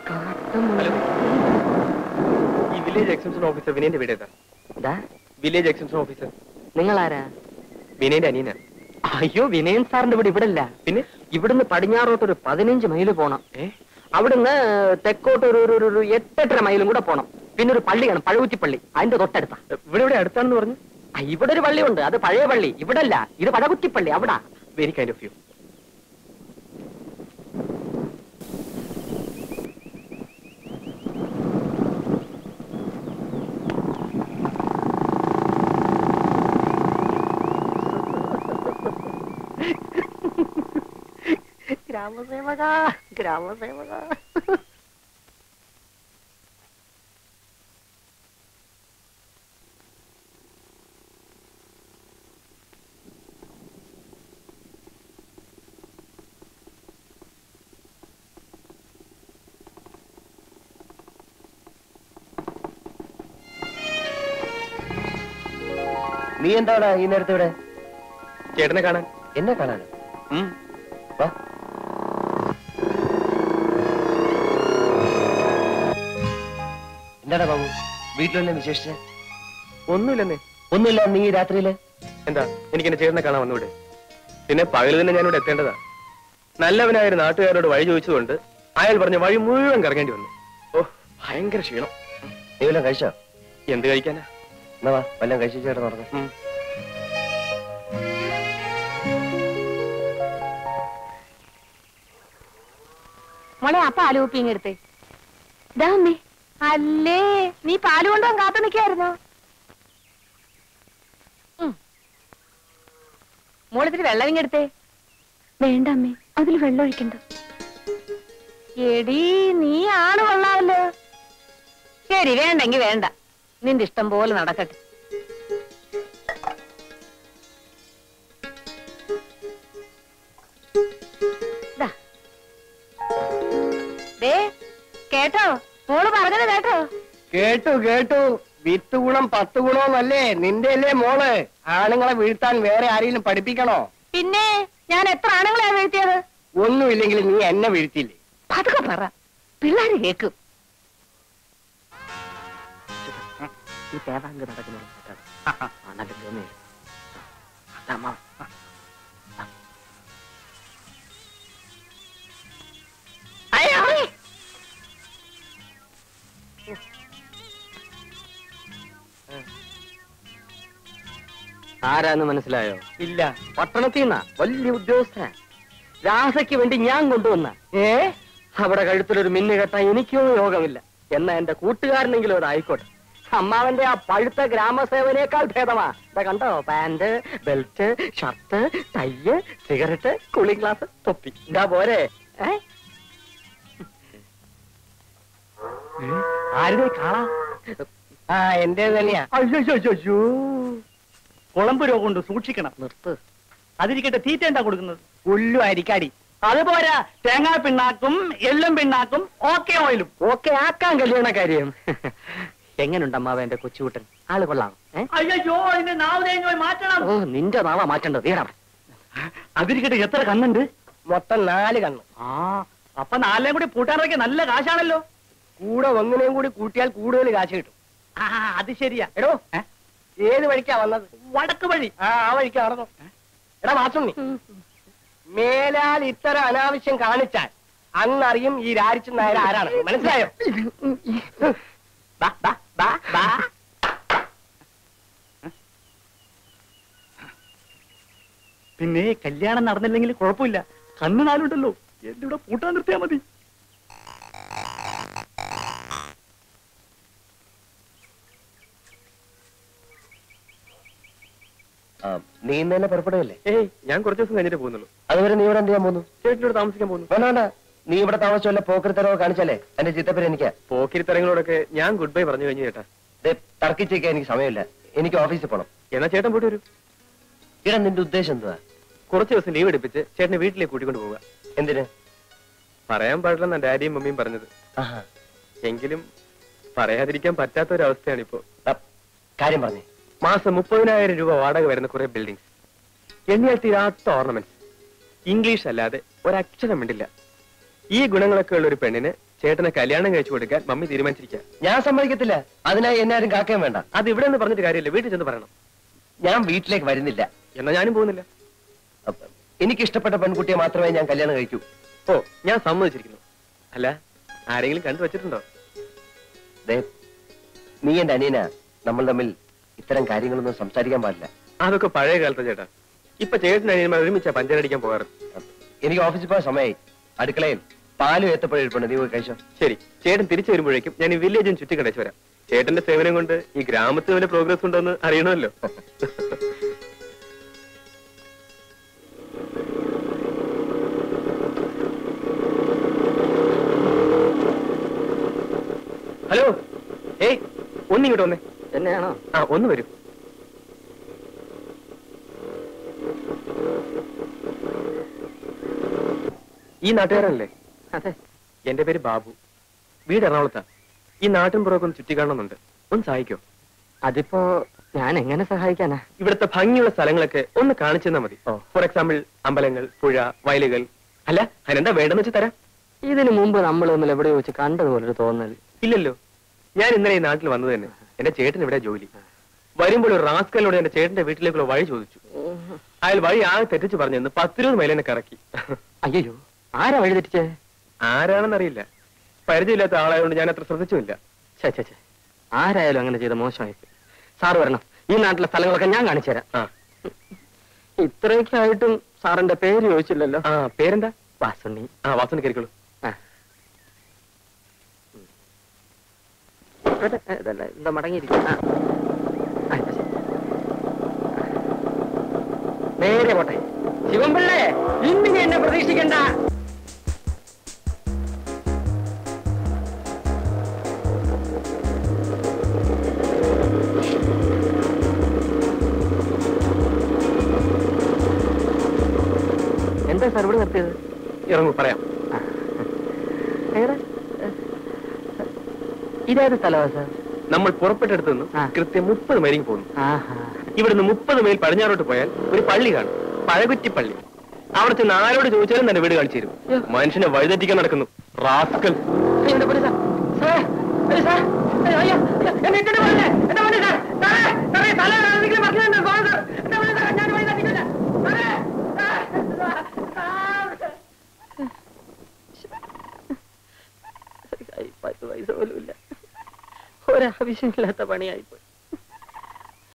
Hello ഈ village extension officer വിനയന്റെ വീട് ഏതാ ഇതാ വില്ലേജ് എക്സ്റ്റൻഷൻ ഓഫീസർ നിങ്ങളാരാ വിനയന്റെ അനിയനാ അയ്യോ വിനയൻ സാറിന്റെ വീട് ഇവിടെ ഇല്ല പിന്നെ ഇവിടുന്ന് പടിഞ്ഞാറോട്ട് ഒരു പതിനഞ്ച് മൈല് പോണം ഏ അവിടുന്ന് തെക്കോട്ട് ഒരു ഒരു- ഒരു ഒരു എട്ടെട്ടര മൈലും കൂടെ പോണം പിന്നെ ഒരു പള്ളിയാണ് പഴകുറ്റിപ്പള്ളി അതിന്റെ തൊട്ടടുത്താ ഇവിടെ ഇവിടെ അടുത്താണെന്ന് പറഞ്ഞു ആ, ഇവിടെ ഒരു പള്ളിയുണ്ട് അത് പഴയ പള്ളി ഇവിടെ അല്ല ഇത് പഴകുറ്റിപ്പള്ളി അവിടാ വെരി കൈൻഡ് ഓഫ് യു ഗ്രാമസേവക ഗ്രാമസേവക നീ എന്താടാ ഈ നേരത്തെ ഇവിടെ ചേട്ടനെ കാണാൻ എന്നെ കാണാനോ ഉം. വാ എന്താടാ ബാബു വീട്ടിലെല്ലാം വിശേഷിച്ച് ഒന്നുമില്ലെന്നേ ഒന്നുമില്ല നീ ഈ രാത്രിയില് എന്താ എനിക്ക് എന്റെ ചേട്ടനെ കാണാൻ വന്നുവിടെ പിന്നെ പകല് തന്നെ ഞാനിവിടെ എത്തേണ്ടതാ നല്ലവനായ ഒരു നാട്ടുകാരോട് വഴി ചോദിച്ചതുകൊണ്ട് അയാൾ പറഞ്ഞ വഴി മുഴുവൻ കറങ്ങേണ്ടി വന്നു ഓ ഭയങ്കര ക്ഷീണം നീ വല്ലതും കഴിച്ചോ എന്ത് കഴിക്കാനാ എന്നാ വാ വല്ലതും കഴിച്ചു ചേട്ടൻ നടന്നു ഉം. മോളെ ആ പാല് കുപ്പിങ് എടുത്തേ ഇതാ അമ്മേ അല്ലേ നീ പാല് കൊണ്ടുപോകാൻ കാത്തു നിൽക്കായിരുന്നോ മോളിത്തിരി വെള്ളം ഇങ്ങെടുത്തേ വേണ്ട അമ്മേ അതിൽ വെള്ളം ഒഴിക്കണ്ട എടി നീ ആണ് കൊള്ളാമല്ലോ ശരി വേണ്ടെങ്കി വേണ്ട നിന്റെ ഇഷ്ടം പോലെ നടക്കട്ടെ ദാ. ദേ കേട്ടോ മോള് പറഞ്ഞത് കേട്ടോ കേട്ടു കേട്ടു വിത്ത് ഗുണം പത്ത് ഗുണമെന്നല്ലേ നിന്റെ അല്ലേ മോള് ആണുങ്ങളെ വീഴ്ത്താൻ വേറെ ആരെങ്കിലും പഠിപ്പിക്കണോ പിന്നെ ഞാൻ എത്ര ആണുങ്ങളെയാ വീഴ്ത്തിയത് ഒന്നുമില്ലെങ്കിൽ നീ എന്നെ വീഴ്ത്തില്ലേ പതുക്കെ പറ പിള്ളേര് കേക്കും ഈ തേവാങ്ക് നടക്കുന്ന നല്ല ഗമേ അതാ അയ്യോ ആരാന്ന് മനസ്സിലായോ ഇല്ല പട്ടണത്തിൽ നിന്നാ വലിയ ഉദ്യോഗസ്ഥ രാസയ്ക്ക് വേണ്ടി ഞാൻ കൊണ്ടുവന്ന ഏ അവിടെ കഴുത്തിലൊരു മിന്നു കെട്ടാൻ എനിക്കോ യോഗമില്ല എന്നാ എന്റെ കൂട്ടുകാരനെങ്കിലും അത് ആയിക്കോട്ടെ അമ്മാവന്റെ ആ പഴുത്ത ഗ്രാമസേവനേക്കാൾ ഭേദമാ ഇതാ കണ്ടോ pant belt shirt tie cigarette cooling glass തൊപ്പി ഇതാ പോരെ ഏ? ആരുടെ കാണാ ആ എന്റെ തന്നെയാ അയ്യോ കുളമ്പ് രോഗമുണ്ട് സൂക്ഷിക്കണം നിർത്ത് അതിരിക്കട്ടെ തീറ്റ എന്താ കൊടുക്കുന്നത് പുല്ലു അരിക്കാടി അതുപോരാ തേങ്ങാ പിണ്ണാക്കും എള്ളും പിണ്ണാക്കും ഓക്കെ ഓയിലും ഓക്കെ ആക്കാൻ കല്യാണ കാര്യം എങ്ങനുണ്ട് അമ്മാവ എന്റെ കൊച്ചുകൂട്ടൻ ആള് കൊള്ളാം ഏ? അയ്യോ അതിന്റെ നാവ് തേങ്ങ പോയി മാറ്റണം ഓ നിന്റെ നാളാ മാറ്റേണ്ടത് തീരാ അതിരിക്കട്ടെ എത്ര കണ്ണുണ്ട് മൊത്തം നാല് കണ്ണ് ആ അപ്പൊ നാലേം കൂടി പൂട്ടാനൊക്കെ നല്ല കാശാണല്ലോ കൂടെ ഒന്നിനെയും കൂടി കൂട്ടിയാൽ കൂടുതൽ കാശ് കിട്ടും ആ അത് ശരിയാ എടോ ഏ? ഏത് വഴിക്കാ വന്നത് വടക്ക് വഴി ആ ആ വഴിക്ക് നടന്നു എടാ മാസുണ്ണി മേലാൽ ഇത്തരം അനാവശ്യം കാണിച്ചാൽ അന്നറിയും ഈ രാരിച്ചു നായർ ആരാണ് മനസ്സിലായോ ബാ, ബാ, ബാ, ബാ. പിന്നെ കല്യാണം നടന്നില്ലെങ്കിൽ കുഴപ്പമില്ല കണ്ണ് നാലുണ്ടല്ലോ എന്റെ ഇവിടെ പൂട്ടാൻ നിർത്തിയാ മതി ആ, നീ ഇന്ന് തന്നെ പുറപ്പെടുകയല്ലേ ഏയ് ഞാൻ കുറച്ച് ദിവസം കഴിഞ്ഞിട്ട് പോകുന്നുള്ളൂ അതുവരെ നീ ഇവിടെ എന്ത് ചെയ്യാൻ പോകുന്നു ചേട്ടനോട് താമസിക്കാൻ പോകുന്നു വേണ്ട വേണ്ട നീ ഇവിടെ താമസിച്ചല്ല പോക്കരുത്തരവോ കാണിച്ചാലേ എന്റെ ചിത്തപ്പേര് എനിക്കാ പോക്കിരിത്തരങ്ങളോടൊക്കെ ഞാൻ ഗുഡ് ബൈ പറഞ്ഞു കഴിഞ്ഞു ചേട്ടാ ദേ, തർക്കിച്ചേക്കാൻ എനിക്ക് സമയമില്ല എനിക്ക് ഓഫീസിൽ പോണം എന്നാ ചേട്ടൻ പോയിട്ട് വരൂ ഇടാ നിന്റെ ഉദ്ദേശം എന്തുവാ കുറച്ച് ദിവസം ലീവ് എടുപ്പിച്ച് ചേട്ടനെ വീട്ടിലേക്ക് കൂട്ടിക്കൊണ്ട് പോവുക എന്തിന് പറയാൻ പാടില്ലെന്നാ ഡാഡിയും മമ്മിയും പറഞ്ഞത് ആഹാ. എങ്കിലും പറയാതിരിക്കാൻ പറ്റാത്ത ഒരു അവസ്ഥയാണിപ്പോ ആ, കാര്യം പറഞ്ഞേ മാസം മുപ്പതിനായിരം രൂപ വാടക വരുന്ന കുറെ ബിൽഡിംഗ്സ് എണ്ണിയാൽ തീരാത്ത ഓർണമെന്റ്സ് ഇംഗ്ലീഷ് അല്ലാതെ ഒരക്ഷരം മിണ്ടില്ല ഈ ഗുണങ്ങളൊക്കെ ഉള്ള ഒരു പെണ്ണിന് ചേട്ടനെ കല്യാണം കഴിച്ചു കൊടുക്കാൻ മമ്മി തീരുമാനിച്ചിരിക്കുക ഞാൻ സമ്മതിക്കത്തില്ല അതിനായി എന്നെ ആരും കാക്കാൻ വേണ്ട അത് ഇവിടെ നിന്ന് പറഞ്ഞിട്ട് കാര്യമില്ല വീട്ടിൽ ചെന്ന് പറയണം ഞാൻ വീട്ടിലേക്ക് വരുന്നില്ല എന്നാ ഞാനും പോകുന്നില്ല അപ്പ, എനിക്ക് ഇഷ്ടപ്പെട്ട പെൺകുട്ടിയെ മാത്രമേ ഞാൻ കല്യാണം കഴിക്കൂ ഓ ഞാൻ സമ്മതിച്ചിരിക്കുന്നു അല്ല ആരെങ്കിലും കണ്ടു വെച്ചിട്ടുണ്ടോ ദേ നീ എന്റെ അനിയനാ നമ്മൾ തമ്മിൽ ഇത്തരം കാര്യങ്ങളൊന്നും സംസാരിക്കാൻ പാടില്ല അതൊക്കെ പഴയ കാലത്തെ ചേട്ടാ ഇപ്പൊ ചേട്ടൻ അനിയന്മാർ ഒരുമിച്ചാ പഞ്ചരടിക്കാൻ പോകാറ് എനിക്ക് ഓഫീസിൽ പോകാൻ സമയമായി അടുക്കളയിൽ പാലും ഏത്തപ്പഴം നീ പോയി കഴിച്ചോ ശരി ചേട്ടൻ തിരിച്ചു വരുമ്പോഴേക്കും ഞാൻ ഈ വില്ലേജും ചുറ്റിക്കടച്ചു വരാം ചേട്ടന്റെ സേവനം കൊണ്ട് ഈ ഗ്രാമത്തിൽ വല്ല പ്രോഗ്രസ് ഉണ്ടോന്ന് അറിയണമല്ലോ ഹലോ ഏയ് ഒന്നിങ്ങോട്ട് വന്നേ എന്നെയാണോ ആ ഒന്ന് വരൂ ഈ നാട്ടുകാരനല്ലേ അതെ എന്റെ പേര് ബാബു വീട് എറണാകുളത്താ ഈ നാട്ടിൻ പുറമൊക്കെ ഒന്ന് ചുറ്റിക്കാണുന്നുണ്ട് ഒന്ന് സഹായിക്കോ അതിപ്പോ ഞാൻ എങ്ങനെ സഹായിക്കാനാ ഇവിടുത്തെ ഭംഗിയുള്ള സ്ഥലങ്ങളൊക്കെ ഒന്ന് കാണിച്ചു തന്നാ മതി ഓ. ഫോർ എക്സാമ്പിൾ അമ്പലങ്ങൾ പുഴ വയലുകൾ അല്ല അതിനെന്താ വേണ്ടെന്ന് വെച്ച് തരാം ഇതിനു മുമ്പ് നമ്മൾ തമ്മിൽ എവിടെയോ വെച്ച് കണ്ടതുപോലൊരു തോന്നൽ ഇല്ലല്ലോ ഞാൻ ഇന്നലെ ഈ നാട്ടിൽ വന്നത് തന്നെ എന്റെ ചേട്ടൻ ഇവിടെ ജോലി വരുമ്പോൾ ഒരു റാസ്കലിനോട് എന്റെ ചേട്ടന്റെ വീട്ടിലേക്കുള്ള വഴി ചോദിച്ചു അയാൾ വഴി ആകെ തെറ്റിച്ച് പറഞ്ഞെന്ന് പത്തിരുപത് മൈൽ എന്നെ കറക്കി അയ്യോ ആരാ വഴി തെറ്റിച്ചേ ആരാണെന്നറിയില്ല പരിചയമില്ലാത്ത ആളായതുകൊണ്ട് ഞാൻ അത്ര ശ്രദ്ധിച്ചുമില്ല ഛേ ഛേ ഛേ ആരായാലും അങ്ങനെ ചെയ്ത മോശമായി സാറ് വരണം ഈ നാട്ടിലെ സ്ഥലങ്ങളൊക്കെ ഞാൻ കാണിച്ചു തരാം ആ ഇത്രയൊക്കെ ആയിട്ടും സാറിന്റെ പേര് ചോദിച്ചില്ലല്ലോ ആ പേരെന്താ വാസുണ്ണി ആ വാസന കയറിക്കോളൂ ആ. ഇവിടെ, ഇതല്ല, ഇവിടെ മടങ്ങിയിരിക്കും ആ. ആ, ഇപ്പൊ ശരി. നേരെ പോട്ടെ ശിവൻപിള്ളേ ഇന്നിനി എന്നെ പ്രതീക്ഷിക്കണ്ട എന്താ സാർ ഇവിടെ നിർത്തിയത് ഇറങ്ങൂ പറയാം എവിടെ ഇതേത് സ്ഥലമാ സാർ നമ്മൾ പുറപ്പെട്ടെടുത്ത് നിന്ന് ആ. കൃത്യം മുപ്പത് മൈലിങ് പോകുന്നു ആഹാ ഇവിടുന്ന് മുപ്പത് മൈൽ പടിഞ്ഞാറോട്ട് പോയാൽ ഒരു പള്ളി കാണും പഴകുറ്റി പള്ളി അവിടെ ചെന്ന് ആരോട് ചോദിച്ചാലും തന്നെ വീട് കാണിച്ചു തരും യ്യോ. മനുഷ്യനെ വഴിതെറ്റിക്കാൻ നടക്കുന്നു റാസ്കൽ അയ്യോ, എന്റെ പൊന്നേ സാർ. സാർ, അയ്യോ, സാർ. അയ്യോ, അയ്യോ, അയ്യോ, എന്നെ ഇട്ടിട്ട് പോകല്ലേ? എന്റെ പൊന്നേ സാർ. സാറേ, സാറേ, തല ആരെങ്കിലും മറിച്ചിട്ടുണ്ടോ? പോകാം സാർ. എന്റെ പൊന്നേ സാർ, ഞാൻ വഴി തെറ്റിക്കില്ല. സാറേ, സാർ, സാർ. കയ്യിൽ പത്ത് പൈസ പോലും ഇല്ല ഒരാവശ്യമില്ലാത്ത പണിയായിപ്പോയി